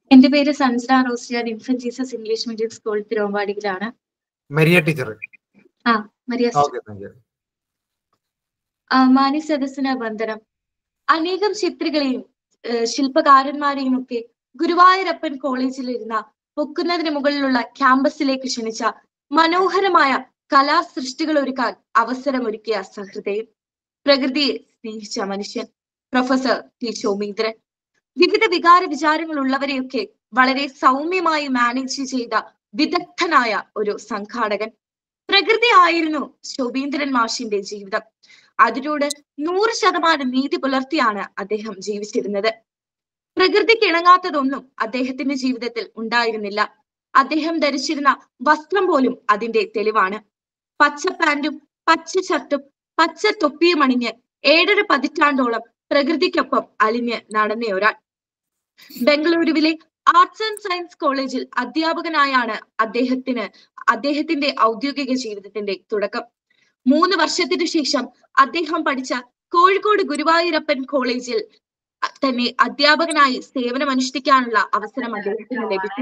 എന്റെ പേര് Sansra Rosiar Infant Jesus English medium school തിരുവമ്പാടിയിലാണ് മരിയ ടീച്ചർ ആ മരിയ ഓക്കെ താങ്ക് യു മാന്യ സദസ്സിന് വന്ദനം അനേകം ചിത്രികളെയും ഏഹ് ശില്പകാരന്മാരെയും ഒക്കെ ഗുരുവായൂരപ്പൻ കോളേജിലിരുന്ന പൊക്കുന്നതിന് മുകളിലുള്ള ക്യാമ്പസിലേക്ക് ക്ഷണിച്ച മനോഹരമായ കലാസൃഷ്ടികൾ ഒരുക്കാൻ അവസരമൊരുക്കിയ സഹൃദയം പ്രകൃതിയെ സ്നേഹിച്ച മനുഷ്യൻ പ്രൊഫസർ ടി ശോമീന്ദ്രൻ വിവിധ വികാര വിചാരങ്ങൾ ഉള്ളവരെയൊക്കെ വളരെ സൗമ്യമായി മാനേജ് ചെയ്ത വിദഗ്ധനായ ഒരു സംഘാടകൻ പ്രകൃതി ആയിരുന്നു ശോഭീന്ദ്രൻ മാഷിന്റെ ജീവിതം അതിനോട് നൂറ് ശതമാനം നീതി പുലർത്തിയാണ് അദ്ദേഹം ജീവിച്ചിരുന്നത് പ്രകൃതിക്ക് ഇണങ്ങാത്തതൊന്നും അദ്ദേഹത്തിന്റെ ജീവിതത്തിൽ ഉണ്ടായിരുന്നില്ല അദ്ദേഹം ധരിച്ചിരുന്ന വസ്ത്രം പോലും അതിന്റെ തെളിവാണ് പച്ച പാന്റും പച്ച ഷർട്ടും പച്ച തൊപ്പിയും അണിഞ്ഞ് ഏഴര പതിറ്റാണ്ടോളം പ്രകൃതിക്കൊപ്പം അലിഞ്ഞ് നടന്ന ഒരാൾ ബംഗളൂരുവിലെ ആർട്സ് ആൻഡ് സയൻസ് കോളേജിൽ അധ്യാപകനായാണ് അദ്ദേഹത്തിന് അദ്ദേഹത്തിന്റെ ഔദ്യോഗിക ജീവിതത്തിന്റെ തുടക്കം മൂന്ന് വർഷത്തിനു ശേഷം അദ്ദേഹം പഠിച്ച കോഴിക്കോട് ഗുരുവായൂരപ്പൻ കോളേജിൽ തന്നെ അധ്യാപകനായി സേവനമനുഷ്ഠിക്കാനുള്ള അവസരം അദ്ദേഹത്തിന് ലഭിച്ചു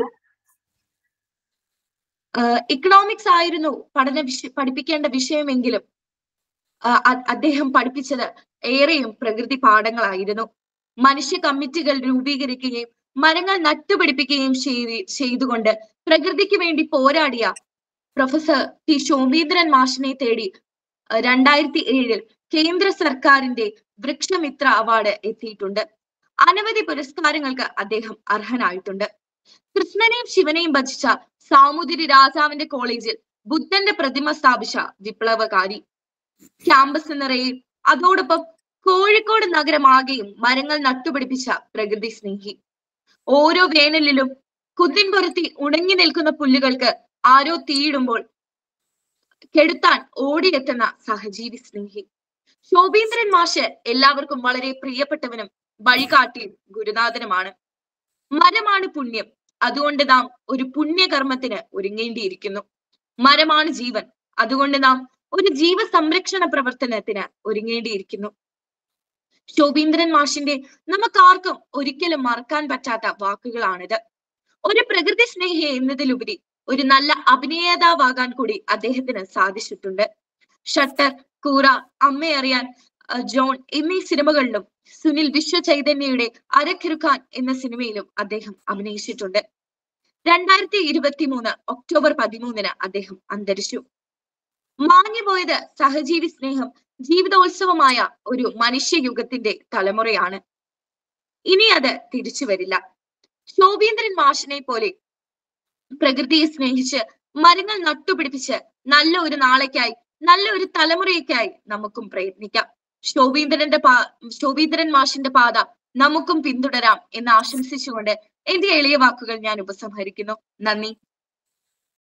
ഇക്കണോമിക്സ് ആയിരുന്നു പഠന വിഷ പഠിപ്പിക്കേണ്ട വിഷയമെങ്കിലും ആഹ് അ- അദ്ദേഹം പഠിപ്പിച്ചത് ഏറെയും പ്രകൃതി പാഠങ്ങളായിരുന്നു മനുഷ്യ കമ്മിറ്റികൾ രൂപീകരിക്കുകയും മരങ്ങൾ നട്ടുപിടിപ്പിക്കുകയും ചെയ്തി ചെയ്തുകൊണ്ട് പ്രകൃതിക്ക് വേണ്ടി പോരാടിയ പ്രൊഫസർ ടി ശോഭീന്ദ്രൻ മാഷിനെ തേടി അഹ് രണ്ടായിരത്തി ഏഴിൽ കേന്ദ്ര സർക്കാരിന്റെ വൃക്ഷമിത്ര അവാർഡ് എത്തിയിട്ടുണ്ട് അനവധി പുരസ്കാരങ്ങൾക്ക് അദ്ദേഹം അർഹനായിട്ടുണ്ട് കൃഷ്ണനെയും ശിവനെയും ഭജിച്ച സാമൂതിരി രാജാവിന്റെ കോളേജിൽ ബുദ്ധന്റെ പ്രതിമ സ്ഥാപിച്ച വിപ്ലവകാരി ക്യാമ്പസ് നിറയെ അതോടൊപ്പം കോഴിക്കോട് നഗരമാകെയും മരങ്ങൾ നട്ടുപിടിപ്പിച്ച പ്രകൃതി സ്നേഹി ഓരോ വേനലിലും കുന്നിൻ പുറത്തി ഉണങ്ങി നിൽക്കുന്ന പുല്ലുകൾക്ക് ആരോ തീയിടുമ്പോൾ കെടുത്താൻ ഓടിയെത്തുന്ന സഹജീവി സ്നേഹി ശോഭീന്ദ്രൻ മാഷ് എല്ലാവർക്കും വളരെ പ്രിയപ്പെട്ടവനും വഴികാട്ടിയും ഗുരുനാഥനുമാണ് മരമാണ് പുണ്യം അതുകൊണ്ട് നാം ഒരു പുണ്യകർമ്മത്തിന് ഒരുങ്ങേണ്ടിയിരിക്കുന്നു മരമാണ് ജീവൻ അതുകൊണ്ട് നാം ഒരു ജീവ സംരക്ഷണ പ്രവർത്തനത്തിന് ഒരുങ്ങേണ്ടിയിരിക്കുന്നു ശോഭീന്ദ്രൻ മാഷിന്റെ നമുക്കാർക്കും ഒരിക്കലും മറക്കാൻ പറ്റാത്ത വാക്കുകളാണിത് ഒരു പ്രകൃതി സ്നേഹി എന്നതിലുപരി ഒരു നല്ല അഭിനേതാവാകാൻ കൂടി അദ്ദേഹത്തിന് സാധിച്ചിട്ടുണ്ട് ഷട്ടർ കൂറ അമ്മയറിയാൻ അഹ് ജോൺ എന്നീ സിനിമകളിലും സുനിൽ വിശ്വ ചൈതന്യയുടെ അരക്കിറുക്കാൻ എന്ന സിനിമയിലും അദ്ദേഹം അഭിനയിച്ചിട്ടുണ്ട് രണ്ടായിരത്തി ഇരുപത്തി മൂന്ന് ഒക്ടോബർ പതിമൂന്നിന് അദ്ദേഹം അന്തരിച്ചു മാഞ്ഞുപോയത് സഹജീവി സ്നേഹം ജീവിതോത്സവമായ ഒരു മനുഷ്യയുഗത്തിന്റെ തലമുറയാണ് ഇനി അത് തിരിച്ചു വരില്ല ശോഭീന്ദ്രൻ മാഷിനെ പോലെ പ്രകൃതിയെ സ്നേഹിച്ച് മരങ്ങൾ നട്ടുപിടിപ്പിച്ച് നല്ല ഒരു നാളേക്കായി നല്ല ഒരു തലമുറയ്ക്കായി നമുക്കും പ്രയത്നിക്കാം ശോഭീന്ദ്രന്റെ പാ ശോഭീന്ദ്രൻ മാഷിന്റെ പാത നമുക്കും പിന്തുടരാം എന്ന് ആശംസിച്ചുകൊണ്ട് എന്റെ എളിയ വാക്കുകൾ ഞാൻ ഉപസംഹരിക്കുന്നു നന്ദി